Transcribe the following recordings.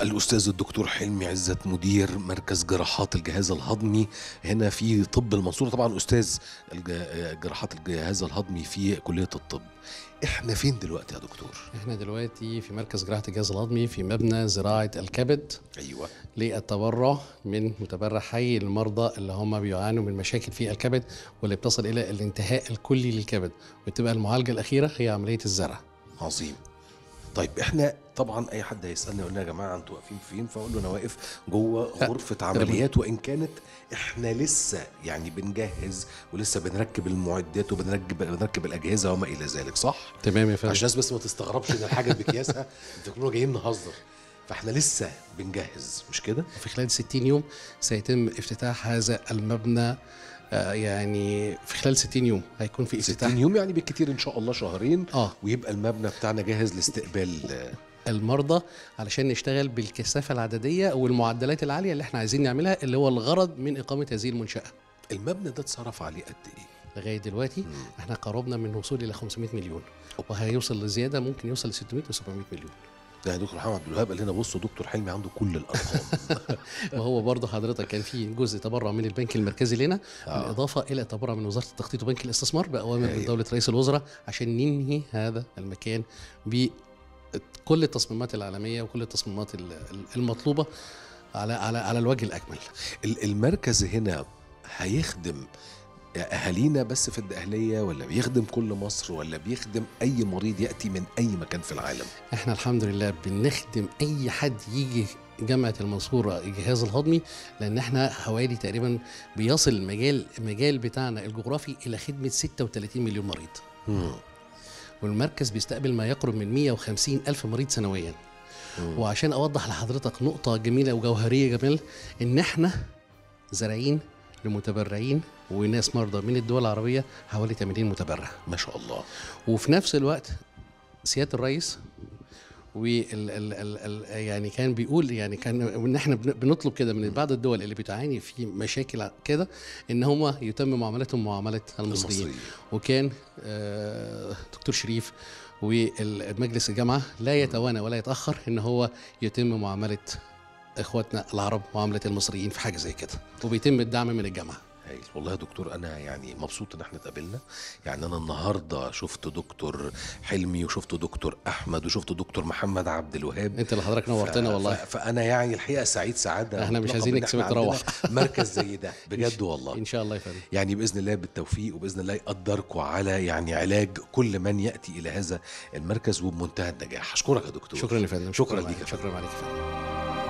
الأستاذ الدكتور حلمي عزت مدير مركز جراحات الجهاز الهضمي هنا في طب المنصورة طبعا أستاذ الج- جراحات الجهاز الهضمي في كلية الطب احنا فين دلوقتي يا دكتور؟ احنا دلوقتي في مركز جراحة الجهاز الهضمي في مبنى زراعة الكبد أيوة للتبرع من متبرع حي للمرضى اللي هم بيعانوا من مشاكل في الكبد واللي بتصل الى الانتهاء الكلي للكبد وتبقى المعالجة الأخيرة هي عملية الزرع عظيم طيب احنا طبعا اي حد هيسالني يقول لنا يا جماعه انتوا واقفين فين فاقول له انا واقف جوه غرفه عمليات وان كانت احنا لسه يعني بنجهز ولسه بنركب المعدات وبنركب بنركب الاجهزه وما الى ذلك صح تمام يا فندم عشان الناس بس ما تستغربش ان الحاجه بكياسها انتوا كلنا جايين نهزر فاحنا لسه بنجهز مش كده في خلال 60 يوم سيتم افتتاح هذا المبنى آه، يعني في خلال 60 يوم هيكون في افتتاح 60 يوم يعني بالكتير ان شاء الله شهرين اه ويبقى المبنى بتاعنا جاهز لاستقبال آه، المرضى علشان نشتغل بالكثافه العدديه والمعدلات العاليه اللي احنا عايزين نعملها اللي هو الغرض من اقامه هذه المنشاه المبنى ده اتصرف عليه قد ايه لغايه دلوقتي احنا قربنا من الوصول الى 500 مليون وهيوصل لزياده ممكن يوصل ل 600 و 700 مليون ده يا دكتور محمد عبد الوهاب قال لنا بصوا دكتور حلمي عنده كل الارقام وهو برضه حضرتك كان في جزء تبرع من البنك المركزي لنا آه. بالاضافه الى تبرع من وزاره التخطيط وبنك الاستثمار باوامر أيوة. من دوله رئيس الوزراء عشان ننهي هذا المكان بكل التصميمات العالميه وكل التصميمات ال- ال- المطلوبه على على على الوجه الاكمل ال- المركز هنا هيخدم اهالينا بس في الدقهليه ولا بيخدم كل مصر ولا بيخدم اي مريض ياتي من اي مكان في العالم احنا الحمد لله بنخدم اي حد يجي جامعة المنصورة الجهاز الهضمي لأن احنا حوالي تقريبا بيصل المجال المجال بتاعنا الجغرافي إلى خدمة 36 مليون مريض مم. والمركز بيستقبل ما يقرب من 150 ألف مريض سنويا مم. وعشان أوضح لحضرتك نقطة جميلة وجوهرية جميلة إن احنا زارعين لمتبرعين وناس مرضى من الدول العربية حوالي 80 متبرع ما شاء الله وفي نفس الوقت سياده الرئيس وال ال ال ال يعني كان بيقول يعني كان ان احنا بن- بنطلب كده من بعض الدول اللي بتعاني في مشاكل كده ان هم يتم معاملتهم معامله المصريين المصريين. وكان آه، دكتور شريف والمجلس الجامعه لا يتوانى ولا يتاخر ان هو يتم معامله اخواتنا العرب معامله المصريين في حاجه زي كده وبيتم الدعم من الجامعه هايل والله يا دكتور انا يعني مبسوط ان احنا اتقابلنا يعني انا النهارده شفت دكتور حلمي وشفت دكتور احمد وشفت دكتور محمد عبد الوهاب انت اللي حضرتك نورتنا ف- والله ف- فانا يعني الحقيقه سعيد سعاده احنا مش مطلقة عايزين بإن نكسبك إحنا عندنا تروح. مركز زي ده بجد والله ان شاء الله يا فندم يعني باذن الله بالتوفيق وباذن الله يقدركم على يعني علاج كل من ياتي الى هذا المركز وبمنتهى النجاح اشكرك يا دكتور شكرا يا فندم شكرا معاك. ليك يا فندم. شكرا عليك يا فندم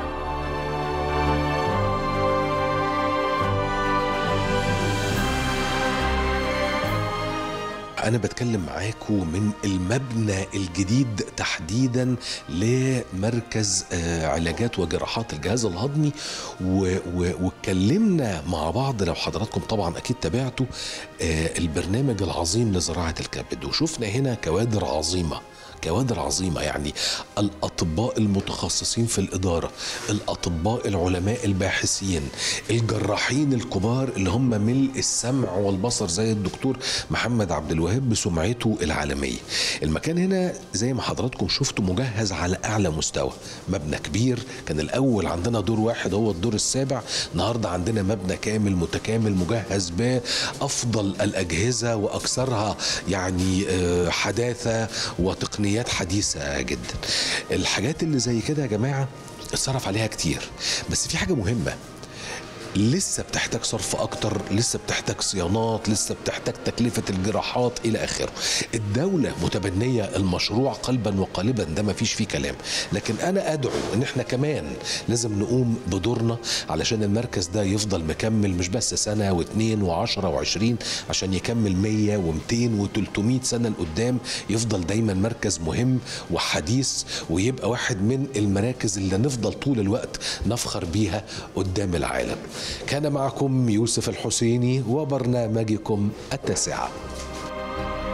أنا بتكلم معاكم من المبنى الجديد تحديدا لمركز آه، علاجات وجراحات الجهاز الهضمي و- و- واتكلمنا مع بعض لو حضراتكم طبعا أكيد تابعتوا آه، البرنامج العظيم لزراعة الكبد وشفنا هنا كوادر عظيمة كوادر عظيمة يعني الأطباء المتخصصين في الإدارة الأطباء العلماء الباحثين الجراحين الكبار اللي هم ملء السمع والبصر زي الدكتور محمد عبد الوهاب بسمعته العالمية المكان هنا زي ما حضراتكم شفتوا مجهز على أعلى مستوى مبنى كبير كان الأول عندنا دور واحد هو الدور السابع النهاردة عندنا مبنى كامل متكامل مجهز بأفضل الأجهزة وأكثرها يعني آه، حداثة وتقنيات حديثة جدا الحاجات اللي زي كده يا جماعة اتصرف عليها كتير بس في حاجة مهمة لسه بتحتاج صرف اكتر لسه بتحتاج صيانات لسه بتحتاج تكلفة الجراحات الى اخره الدولة متبنية المشروع قلبا وقالبا ده مفيش فيه كلام لكن انا ادعو ان احنا كمان لازم نقوم بدورنا علشان المركز ده يفضل مكمل مش بس سنة واثنين وعشرة وعشرين عشان يكمل مية ومتين وتلتمية سنة لقدام يفضل دايما مركز مهم وحديث ويبقى واحد من المراكز اللي نفضل طول الوقت نفخر بيها قدام العالم كان معكم يوسف الحسيني وبرنامجكم التاسعه